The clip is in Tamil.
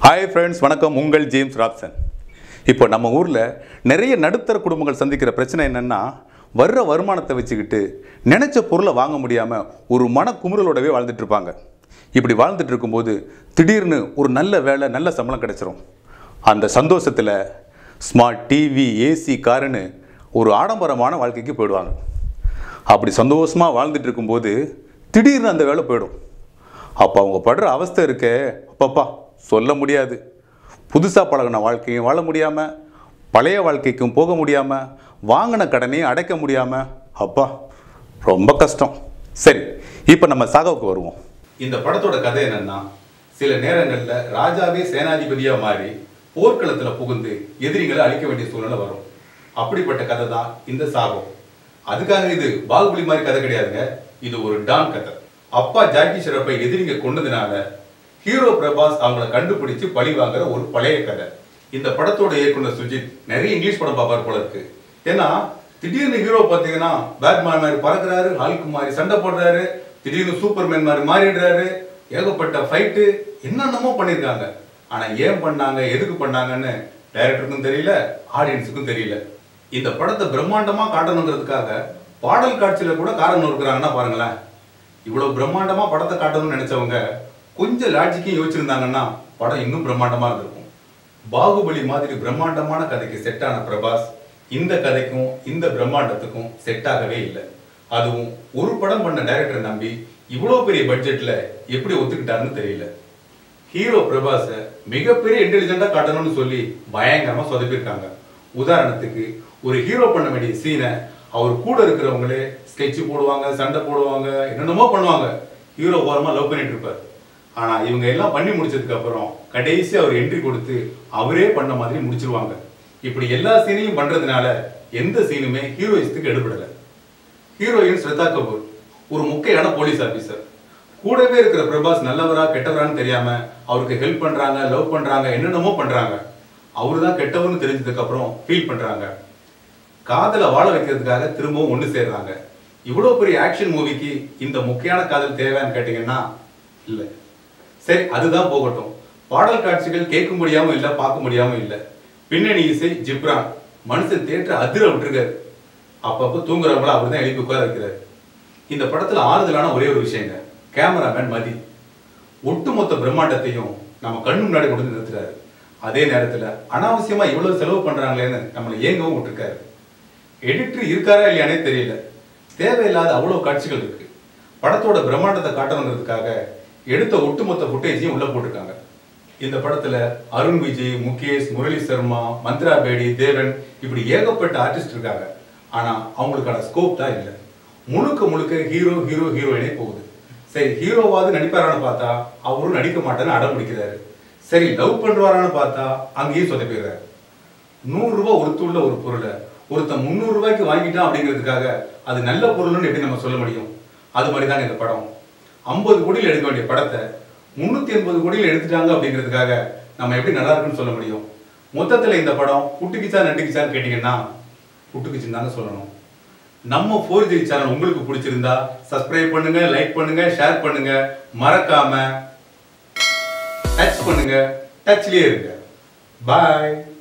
ஹாய் ஃப்ரெண்ட்ஸ் வணக்கம் உங்கள் ஜேம்ஸ் ராப்சன் இப்போ நம்ம ஊரில் நிறைய நடுத்தர குடும்பங்கள் சந்திக்கிற பிரச்சனை என்னென்னா வர்ற வருமானத்தை வச்சுக்கிட்டு நினச்ச பொருளை வாங்க முடியாமல் ஒரு மன குமுறலோடவே வாழ்ந்துட்டு இருப்பாங்க இப்படி வாழ்ந்துட்டு இருக்கும்போது திடீர்னு ஒரு நல்ல வேலை நல்ல சம்பளம் கிடைச்சிரும் அந்த சந்தோஷத்தில் ஸ்மார்ட் டிவி ஏசி காருன்னு ஒரு ஆடம்பரமான வாழ்க்கைக்கு போயிடுவாங்க அப்படி சந்தோஷமாக வாழ்ந்துட்டு இருக்கும்போது திடீர்னு அந்த வேலை போயிடும் அப்போ அவங்க படுற அவஸ்தை இருக்கே அப்பப்பா சொல்ல முடியாது புதுசாக பழகின வாழ்க்கையும் வாழ முடியாமல் பழைய வாழ்க்கைக்கும் போக முடியாமல் வாங்கின கடனையும் அடைக்க முடியாமல் அப்பா ரொம்ப கஷ்டம் சரி இப்போ நம்ம சாகாவுக்கு வருவோம் இந்த படத்தோட கதை என்னன்னா சில நேரங்களில் ராஜாவே சேனாதிபதியாக மாறி போர்க்களத்தில் புகுந்து எதிரிகளை அழிக்க வேண்டிய சூழ்நிலை வரும் அப்படிப்பட்ட கதை தான் இந்த சாகம் அதுக்காக இது பாகுபலி மாதிரி கதை கிடையாதுங்க இது ஒரு டான் கதை அப்பா ஜாக்கி ஷெரப்பை எதிரிங்க கொண்டதுனால ஹீரோ பிரபாஸ் அவங்கள கண்டுபிடிச்சு பழி வாங்குற ஒரு பழைய கதை இந்த படத்தோட இயக்குனர் சுஜித் நிறைய இங்கிலீஷ் படம் பார்ப்பார் போல இருக்கு ஏன்னா திடீர்னு ஹீரோ பார்த்தீங்கன்னா பேட்மேன் மாதிரி பறக்குறாரு ஹால்க் மாதிரி சண்டை போடுறாரு திடீர்னு சூப்பர்மேன் மாதிரி மாறிடுறாரு ஏகப்பட்ட ஃபைட்டு என்னென்னமோ பண்ணியிருக்காங்க ஆனா ஏன் பண்ணாங்க எதுக்கு பண்ணாங்கன்னு டைரக்டருக்கும் தெரியல ஆடியன்ஸுக்கும் தெரியல இந்த படத்தை பிரம்மாண்டமா காட்டணுங்கிறதுக்காக பாடல் காட்சியில கூட காரணம் இருக்கிறாங்கன்னா பாருங்களேன் இவ்வளவு பிரம்மாண்டமா படத்தை காட்டணும்னு நினைச்சவங்க கொஞ்சம் லாஜிக்கையும் யோசிச்சிருந்தாங்கன்னா படம் இன்னும் பிரம்மாண்டமா இருந்திருக்கும் பாகுபலி மாதிரி பிரம்மாண்டமான கதைக்கு செட் ஆன பிரபாஸ் இந்த கதைக்கும் இந்த பிரம்மாண்டத்துக்கும் செட் ஆகவே இல்லை அதுவும் ஒரு படம் பண்ண டைரக்டரை நம்பி இவ்வளோ பெரிய பட்ஜெட்ல எப்படி ஒத்துக்கிட்டாருன்னு தெரியல ஹீரோ பிரபாஸை மிகப்பெரிய இன்டெலிஜென்ட்டா காட்டணும்னு சொல்லி பயங்கரமா சொதப்பிருக்காங்க உதாரணத்துக்கு ஒரு ஹீரோ பண்ண வேண்டிய சீனை அவர் கூட இருக்கிறவங்களே ஸ்கெட்ச் போடுவாங்க சண்டை போடுவாங்க என்னென்னமோ பண்ணுவாங்க ஹீரோ ஓரமா லவ் பண்ணிட்டு இருப்பார் ஆனா இவங்க எல்லாம் பண்ணி முடிச்சதுக்கு அப்புறம் கடைசி அவர் என்ட்ரி கொடுத்து அவரே பண்ண மாதிரி முடிச்சிருவாங்க இப்படி எல்லா சீனையும் பண்றதுனால எந்த சீனுமே ஹீரோயிஸ்டுக்கு எடுபடல ஹீரோயின் ஸ்ரதா கபூர் ஒரு முக்கியமான போலீஸ் ஆபீசர் கூடவே இருக்கிற பிரபாஸ் நல்லவரா கெட்டவரான்னு தெரியாம அவருக்கு ஹெல்ப் பண்றாங்க லவ் பண்றாங்க என்னென்னமோ பண்றாங்க அவரு தான் கெட்டவர்னு தெரிஞ்சதுக்கு அப்புறம் ஃபீல் பண்றாங்க காதலை வாழ வைக்கிறதுக்காக திரும்பவும் ஒன்று சேர்றாங்க இவ்வளோ பெரிய ஆக்ஷன் மூவிக்கு இந்த முக்கியமான காதல் தேவைன்னு கேட்டிங்கன்னா இல்லை சரி அதுதான் போகட்டும் பாடல் காட்சிகள் கேட்க முடியாம இல்லை பார்க்க முடியாம இல்லை பின்னணி இசை ஜிப்ரான் மனுஷன் தேட்டர் அதிர விட்டுருக்காரு அப்பப்போ தூங்குறவங்கள அவர் தான் எழுப்பி உட்கார வைக்கிறாரு இந்த படத்துல ஆறுதலான ஒரே ஒரு விஷயங்க கேமராமேன் மதி ஒட்டுமொத்த பிரம்மாண்டத்தையும் நம்ம கண்ணு முன்னாடி கொண்டு வந்து நிறுத்துறாரு அதே நேரத்துல அனாவசியமா இவ்வளவு செலவு பண்றாங்களேன்னு நம்மளை ஏங்கவும் விட்டுருக்காரு எடிட்டர் இருக்காரா இல்லையானே தெரியல தேவையில்லாத அவ்வளவு காட்சிகள் இருக்கு படத்தோட பிரம்மாண்டத்தை காட்டணுங்கிறதுக்காக எடுத்த ஒட்டுமொத்த ஃபுட்டேஜையும் உள்ள போட்டிருக்காங்க இந்த படத்துல அருண் விஜய் முகேஷ் முரளி சர்மா மந்த்ரா பேடி தேவன் இப்படி ஏகப்பட்ட ஆர்டிஸ்ட் இருக்காங்க ஆனா அவங்களுக்கான ஸ்கோப் தான் இல்லை முழுக்க முழுக்க ஹீரோ ஹீரோ ஹீரோயினே போகுது சரி ஹீரோவாவது நடிப்பாரான்னு பார்த்தா அவரும் நடிக்க மாட்டேன்னு அடம் பிடிக்கிறாரு சரி லவ் பண்றாரான்னு பார்த்தா அங்கேயும் சொதப்பிடுறாரு நூறு ரூபாய் ஒருத்துள்ள ஒரு பொருளை ஒருத்தன் முந்நூறு ரூபாய்க்கு வாங்கிட்டான் அப்படிங்கிறதுக்காக அது நல்ல பொருள்னு எப்படி நம்ம சொல்ல முடியும் அது மாதிரி தாங்க இந்த படம் ஐம்பது கோடியில் எடுக்க வேண்டிய படத்தை முந்நூற்றி எண்பது கோடியில் எடுத்துட்டாங்க அப்படிங்கிறதுக்காக நம்ம எப்படி நல்லா இருக்குன்னு சொல்ல முடியும் மொத்தத்தில் இந்த படம் புட்டுக்கிச்சா நட்டுக்கிச்சான்னு கேட்டிங்கன்னா புட்டுக்கிச்சுன்னு தாங்க சொல்லணும் நம்ம ஃபோர் ஜி சேனல் உங்களுக்கு பிடிச்சிருந்தா சப்ஸ்கிரைப் பண்ணுங்க லைக் பண்ணுங்க ஷேர் பண்ணுங்க மறக்காம டச் பண்ணுங்க டச்லயே இருங்க பாய்